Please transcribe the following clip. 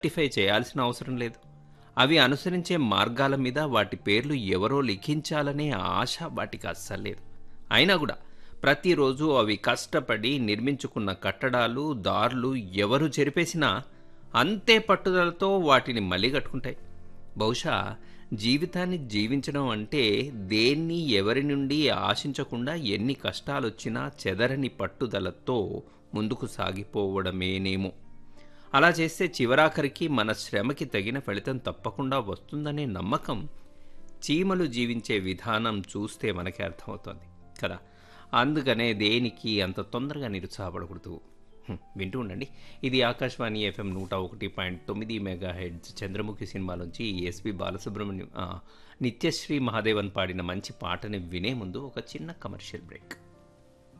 rectify చేయాల్సిన అవసరం లేదు అవి అనుసరించే మార్గాల మీద వాటి పేర్లు ఎవరో లిఖించాలనే ఆశ వాటికి అస్సలు లేదు అయినా కూడా ప్రతిరోజు అవి కష్టపడి నిర్మించుకున్న కట్టడాలు దారులు ఎవరు చెరిపేసినా అంతే పట్టుదలతో వాటిని మళ్ళీ కట్టుకుంటాయి బహుశా జీవితాన్ని జీవించడం అంటే దేన్ని ఎవరి నుండి ఆశించకుండా ఎన్ని కష్టాలొచ్చినా చెదరని పట్టుదలతో ముందుకు సాగిపోవడమేనేమో అలా చేస్తే చివరాఖరికి మన శ్రమకి తగిన ఫలితం తప్పకుండా వస్తుందనే నమ్మకం చీమలు జీవించే విధానం చూస్తే మనకి అర్థమవుతోంది కదా అందుకనే దేనికి అంత తొందరగా నిరుత్సాహపడకూడదు హ్మ్, వింటూ ఉండండి ఇది ఆకాశవాణి ఎఫ్ఎం నూట ఒకటి పాయింట్ తొమ్మిది మెగా హెడ్స్ చంద్రముఖి సినిమాలోంచి ఎస్పి బాలసుబ్రహ్మణ్యం ఆ, నిత్యశ్రీ మహాదేవన్ పాడిన మంచి పాటని వినే ముందు ఒక చిన్న కమర్షియల్ బ్రేక్